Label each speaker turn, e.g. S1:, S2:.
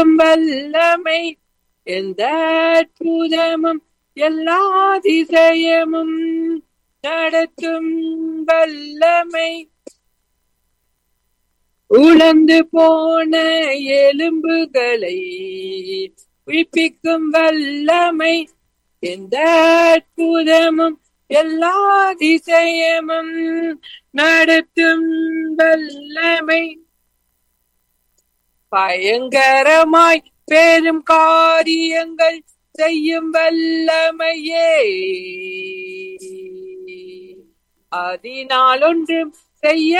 S1: வல்லமை எந்த அற்புதமும் எல்லா அதிசயமும் நடத்தும் வல்லமை உழந்து போன எலும்புகளை உயிர்ப்பிக்கும் வல்லமை எந்த அற்புதமும் எல்லா அதிசயமும் நடத்தும் வல்லமை பயங்கரமாய் பெரும் காரியங்கள் செய்யும் வல்லமையே அதனால் ஒன்றும் செய்ய